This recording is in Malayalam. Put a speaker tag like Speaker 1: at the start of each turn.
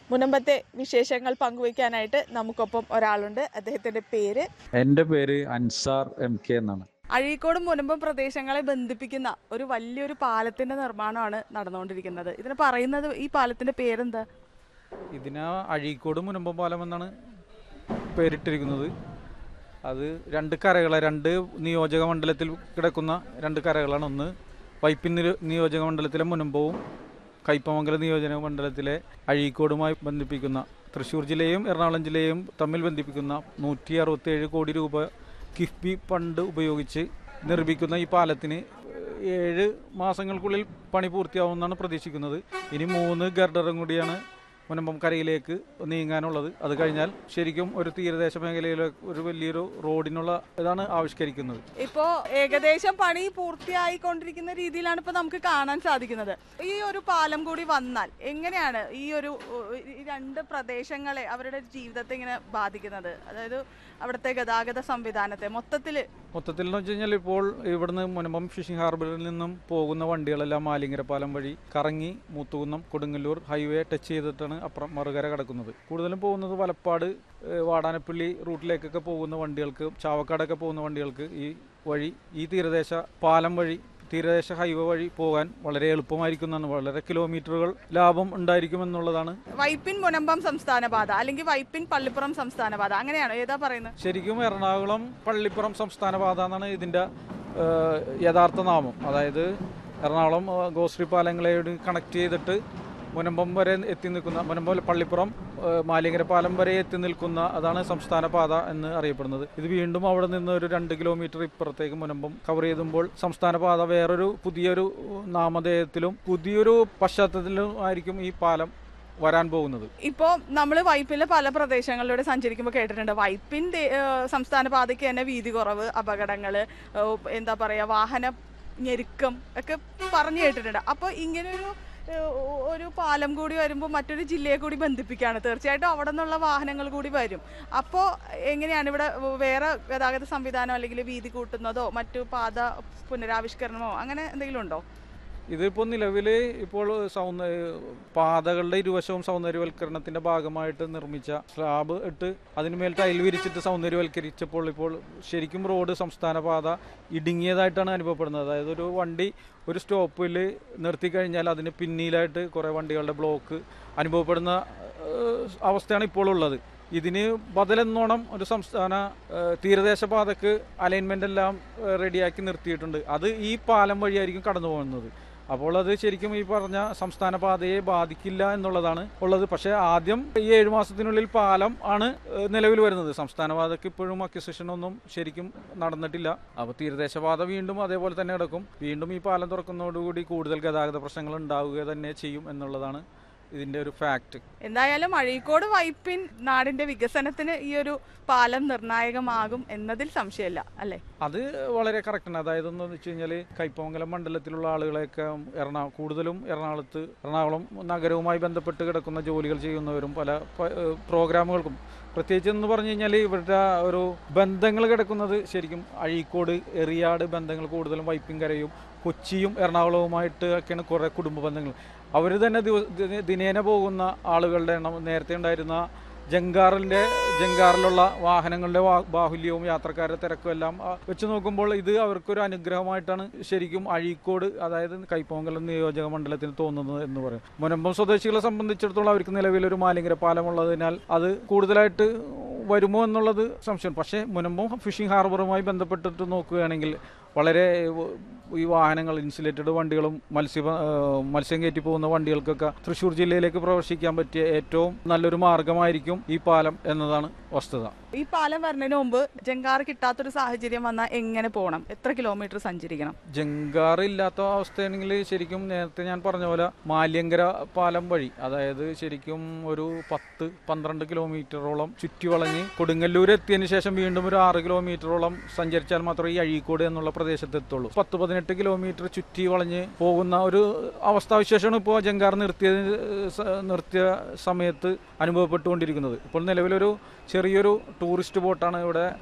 Speaker 1: മുനമ്പത്തെ വിശേഷങ്ങൾ പങ്കുവയ്ക്കാനായിട്ട് നമുക്കൊപ്പം ഒരാളുണ്ട് അദ്ദേഹത്തിന്റെ പേര്
Speaker 2: എൻ്റെ പേര് അൻസാർ എം കെ എന്നാണ്
Speaker 1: അഴീക്കോടും മുനമ്പം പ്രദേശങ്ങളെ ബന്ധിപ്പിക്കുന്ന ഒരു വലിയൊരു പാലത്തിന്റെ നിർമ്മാണമാണ് നടന്നുകൊണ്ടിരിക്കുന്നത് ഇതിന് പറയുന്നത് ഈ പാലത്തിന്റെ പേരെന്താ
Speaker 2: ഇതിന് അഴീക്കോട് മുനമ്പം പാലം എന്നാണ് പേരിട്ടിരിക്കുന്നത് അത് രണ്ട് കരകളെ രണ്ട് നിയോജക മണ്ഡലത്തിൽ കിടക്കുന്ന രണ്ട് കരകളാണ് ഒന്ന് വൈപ്പിൻ നിര- നിയോജക മണ്ഡലത്തിലെ മുനമ്പവും കയ്പമംഗലം നിയോജക മണ്ഡലത്തിലെ അഴീക്കോടുമായി ബന്ധിപ്പിക്കുന്ന തൃശ്ശൂർ ജില്ലയും എറണാകുളം ജില്ലയും തമ്മിൽ ബന്ധിപ്പിക്കുന്ന നൂറ്റി അറുപത്തേഴ് കോടി രൂപ കിഫ്ബി ഫണ്ട് ഉപയോഗിച്ച് നിർമ്മിക്കുന്ന ഈ പാലത്തിന് ഏഴ് മാസങ്ങൾക്കുള്ളിൽ പണി പൂർത്തിയാവുമെന്നാണ് പ്രതീക്ഷിക്കുന്നത് ഇനി മൂന്ന് ഗർഡറും കൂടിയാണ് മുനമ്പം കരയിലേക്ക് നീങ്ങാനുള്ളത് അത് കഴിഞ്ഞാൽ ശരിക്കും ഒരു തീരദേശ മേഖലയിലെ ഒരു വലിയൊരു റോഡിനുള്ള ഇതാണ് ആവിഷ്കരിക്കുന്നത്
Speaker 1: ഇപ്പോ ഏകദേശം പണി പൂർത്തിയായിക്കൊണ്ടിരിക്കുന്ന രീതിയിലാണ് ഇപ്പൊ നമുക്ക് കാണാൻ സാധിക്കുന്നത് ഈ ഒരു പാലം കൂടി വന്നാൽ എങ്ങനെയാണ് ഈ ഒരു ഉ- ഈ രണ്ട് പ്രദേശങ്ങളെ അവരുടെ ജീവിതത്തെ ഇങ്ങനെ ബാധിക്കുന്നത് അതായത് അവിടുത്തെ ഗതാഗത സംവിധാനത്തെ മൊത്തത്തില്
Speaker 2: മൊത്തത്തിൽ എന്ന് വെച്ച് കഴിഞ്ഞാൽ ഇപ്പോൾ ഇവിടുന്ന് മുനമ്പം ഫിഷിംഗ് ഹാർബറിൽ നിന്നും പോകുന്ന വണ്ടികളെല്ലാം മാലിങ്കര പാലം വഴി കറങ്ങി മൂത്തുകുന്നം കൊടുങ്ങല്ലൂർ ഹൈവേ ടച്ച് ചെയ്തിട്ടാണ് അപ്പുറം മറുകര കിടക്കുന്നത് കൂടുതലും പോകുന്നത് വലപ്പാട് ഏഹ്, വാടാനപ്പള്ളി റൂട്ടിലേക്കൊക്കെ പോകുന്ന വണ്ടികൾക്ക് ചാവക്കാടൊക്കെ പോകുന്ന വണ്ടികൾക്ക് ഈ വഴി ഈ തീരദേശ പാലം വഴി തീരദേശ ഹൈവേ വഴി പോകാൻ വളരെ എളുപ്പമായിരിക്കുന്നതാണ് വളരെ കിലോമീറ്ററുകൾ ലാഭം ഉണ്ടായിരിക്കുമെന്നുള്ളതാണ്
Speaker 1: വൈപ്പിൻ മുനമ്പം സംസ്ഥാന പാത അല്ലെങ്കിൽ വൈപ്പിൻ പള്ളിപ്പുറം സംസ്ഥാന പാത അങ്ങനെയാണോ ഏതാ പറയുന്നത്
Speaker 2: ശരിക്കും എറണാകുളം പള്ളിപ്പുറം സംസ്ഥാന പാത എന്നാണ് ഇതിൻ്റെ ഏഹ്, യഥാർത്ഥ നാമം അതായത് എറണാകുളം ഏഹ്, ഗോശ്രീ പാലങ്ങളോട് കണക്ട് ചെയ്തിട്ട് മുനമ്പം വരെ എത്തി നിൽക്കുന്ന മുനമ്പം പള്ളിപ്പുറം ഏഹ്, മാലിങ്കര പാലം വരെ എത്തി നിൽക്കുന്ന അതാണ് സംസ്ഥാന പാത എന്ന് അറിയപ്പെടുന്നത് ഇത് വീണ്ടും അവിടെ നിന്ന് ഒരു രണ്ട് കിലോമീറ്റർ ഇപ്പുറത്തേക്ക് മുനമ്പം കവർ ചെയ്തുമ്പോൾ സംസ്ഥാന പാത വേറൊരു പുതിയൊരു നാമധേയത്തിലും പുതിയൊരു പശ്ചാത്തലത്തിലും ആയിരിക്കും ഈ പാലം വരാൻ പോകുന്നത്
Speaker 1: ഇപ്പോൾ നമ്മൾ വൈപ്പിലെ പല പ്രദേശങ്ങളിലൂടെ സഞ്ചരിക്കുമ്പോൾ കേട്ടിട്ടുണ്ട് വൈപ്പിൻ ദേ- ഏഹ് സംസ്ഥാന പാതയ്ക്ക് തന്നെ വീതി കുറവ് അപകടങ്ങൾ എന്താ പറയുക വാഹന ഞെരുക്കം ഒക്കെ പറഞ്ഞു കേട്ടിട്ടുണ്ട് അപ്പോൾ ഇങ്ങനൊരു ഏഹ്, ഒരു പാലം കൂടി വരുമ്പോൾ മറ്റൊരു ജില്ലയെ കൂടി ബന്ധിപ്പിക്കുകയാണ് തീർച്ചയായിട്ടും അവിടെ നിന്നുള്ള വാഹനങ്ങൾ കൂടി വരും അപ്പോൾ എങ്ങനെയാണ് ഇവിടെ വേറെ ഗതാഗത സംവിധാനം അല്ലെങ്കിൽ വീതി കൂട്ടുന്നതോ മറ്റു പാത പുനരാവിഷ്കരണമോ അങ്ങനെ എന്തെങ്കിലും ഉണ്ടോ
Speaker 2: ഇതിപ്പോൾ നിലവിൽ ഇപ്പോൾ സൗന്ദര്യ പാതകളുടെ ഇരുവശവും സൗന്ദര്യവൽക്കരണത്തിന്റെ ഭാഗമായിട്ട് നിർമ്മിച്ച സ്ലാബ് ഇട്ട് അതിനുമേൽ ടൈൽ വിരിച്ചിട്ട് സൗന്ദര്യവൽക്കരിച്ചപ്പോൾ ഇപ്പോൾ ശരിക്കും റോഡ് സംസ്ഥാന പാത ഇടുങ്ങിയതായിട്ടാണ് അനുഭവപ്പെടുന്നത് അതായത് ഒരു വണ്ടി ഒരു സ്റ്റോപ്പിൽ നിർത്തി കഴിഞ്ഞാൽ അതിന് പിന്നിലായിട്ട് കുറേ വണ്ടികളുടെ ബ്ലോക്ക് അനുഭവപ്പെടുന്ന ഏഹ്, അവസ്ഥയാണ് ഇപ്പോൾ ഉള്ളത് ഇതിന് ബദലെന്നോണം ഒരു സംസ്ഥാന ഏഹ്, തീരദേശ പാതക്ക് അലൈൻമെന്റ് എല്ലാം ഏഹ്, റെഡിയാക്കി നിർത്തിയിട്ടുണ്ട് അത് ഈ പാലം വഴിയായിരിക്കും കടന്നു പോകുന്നത് അപ്പോൾ അത് ശരിക്കും ഈ പറഞ്ഞ സംസ്ഥാന പാതയെ ബാധിക്കില്ല എന്നുള്ളതാണ് ഉള്ളത് പക്ഷേ ആദ്യം ഈ ഏഴു മാസത്തിനുള്ളിൽ പാലം ആണ് ഏഹ്, നിലവിൽ വരുന്നത് സംസ്ഥാന പാതയ്ക്ക് ഇപ്പോഴും അക്വിസിഷൻ ഒന്നും ശരിക്കും നടന്നിട്ടില്ല അപ്പോൾ തീരദേശ പാത വീണ്ടും അതേപോലെ തന്നെ കിടക്കും വീണ്ടും ഈ പാലം തുറക്കുന്നതോടുകൂടി കൂടുതൽ ഗതാഗത പ്രശ്നങ്ങൾ ഉണ്ടാവുക തന്നെ ചെയ്യും എന്നുള്ളതാണ് ഇതിന്റെ ഒരു ഫാക്ട്
Speaker 1: എന്തായാലും അഴീക്കോട് വൈപ്പിൻ നാടിന്റെ വികസനത്തിന് ഈ ഒരു പാലം നിർണായകമാകും എന്നതിൽ സംശയമില്ല അല്ലേ
Speaker 2: അത് വളരെ കറക്റ്റാണ് അതായത് എന്ന് വെച്ച് കഴിഞ്ഞാൽ കൈപ്പമംഗലം മണ്ഡലത്തിലുള്ള ആളുകളെയൊക്കെ എറണാകുളം കൂടുതലും എറണാകുളത്ത് എറണാകുളം നഗരവുമായി ബന്ധപ്പെട്ട് കിടക്കുന്ന ജോലികൾ ചെയ്യുന്നവരും പല പ- ഏഹ് പ്രോഗ്രാമുകൾക്കും പ്രത്യേകിച്ച് എന്ന് പറഞ്ഞു കഴിഞ്ഞാൽ ഇവരുടെ ഒരു ബന്ധങ്ങൾ കിടക്കുന്നത് ശരിക്കും അഴീക്കോട് എറിയാട് ബന്ധങ്ങൾ കൂടുതലും വൈപ്പിൻകരയും കൊച്ചിയും എറണാകുളവുമായിട്ട് ഒക്കെയാണ് കുറേ കുടുംബ ബന്ധങ്ങൾ അവർ തന്നെ ദിവ- ദിന- ദിനേന പോകുന്ന ആളുകളുടെ എണ്ണം നേരത്തെ ഉണ്ടായിരുന്ന ജങ്കാറിൻ്റെ ജങ്കാറിലുള്ള വാഹനങ്ങളുടെ വാ- ബാഹുല്യവും യാത്രക്കാരുടെ തിരക്കും എല്ലാം ആ, വെച്ച് നോക്കുമ്പോൾ ഇത് അവർക്കൊരു അനുഗ്രഹമായിട്ടാണ് ശരിക്കും അഴീക്കോട് അതായത് കൈപ്പോങ്കലം നിയോജക മണ്ഡലത്തിന് തോന്നുന്നത് എന്ന് പറയും മുനമ്പം സ്വദേശികളെ സംബന്ധിച്ചിടത്തോളം അവർക്ക് നിലവിലൊരു മാലിങ്കര പാലമുള്ളതിനാൽ അത് കൂടുതലായിട്ട് വരുമോ എന്നുള്ളത് സംശയം പക്ഷേ മുനമ്പം ഫിഷിംഗ് ഹാർബറുമായി ബന്ധപ്പെട്ടിട്ട് നോക്കുകയാണെങ്കിൽ വളരെ വ- ഈ വാഹനങ്ങൾ ഇൻസുലേറ്റഡ് വണ്ടികളും മത്സ്യ ഏഹ് മത്സ്യം കയറ്റി പോകുന്ന വണ്ടികൾക്കൊക്കെ തൃശ്ശൂർ ജില്ലയിലേക്ക് പ്രവേശിക്കാൻ പറ്റിയ ഏറ്റവും നല്ലൊരു മാർഗമായിരിക്കും ഈ പാലം എന്നതാണ് വസ്തുത
Speaker 1: ഈ പാലം വരുന്നതിന് മുമ്പ് ജങ്കാർ കിട്ടാത്തൊരു സാഹചര്യം വന്നാൽ എങ്ങനെ പോകണം എത്ര കിലോമീറ്റർ സഞ്ചരിക്കണം
Speaker 2: ജങ്കാർ ഇല്ലാത്ത അവസ്ഥയാണെങ്കിൽ ശരിക്കും നേരത്തെ ഞാൻ പറഞ്ഞ പോലെ മാല്യങ്കര പാലം വഴി അതായത് ശരിക്കും ഒരു പത്ത് പന്ത്രണ്ട് കിലോമീറ്ററോളം ചുറ്റി വളഞ്ഞ് കൊടുങ്ങല്ലൂർ എത്തിയതിന് ശേഷം വീണ്ടും ഒരു ആറ് കിലോമീറ്ററോളം സഞ്ചരിച്ചാൽ മാത്രമേ ഈ അഴീക്കോട് എന്നുള്ള പ്രദേശത്ത് എത്തുള്ളൂ പത്ത് പതിനെട്ട് കിലോമീറ്റർ ചുറ്റി വളഞ്ഞ് പോകുന്ന ഒരു അവസ്ഥാവിശേഷമാണ് ഇപ്പോൾ ജങ്കാർ നിർത്തിയ നിർത്തിയ സമയത്ത് അനുഭവപ്പെട്ടുകൊണ്ടിരിക്കുന്നത് ഇപ്പോൾ നിലവിലൊരു ചെറിയൊരു ടൂറിസ്റ്റ് ബോട്ടാണ് ഇവിടെ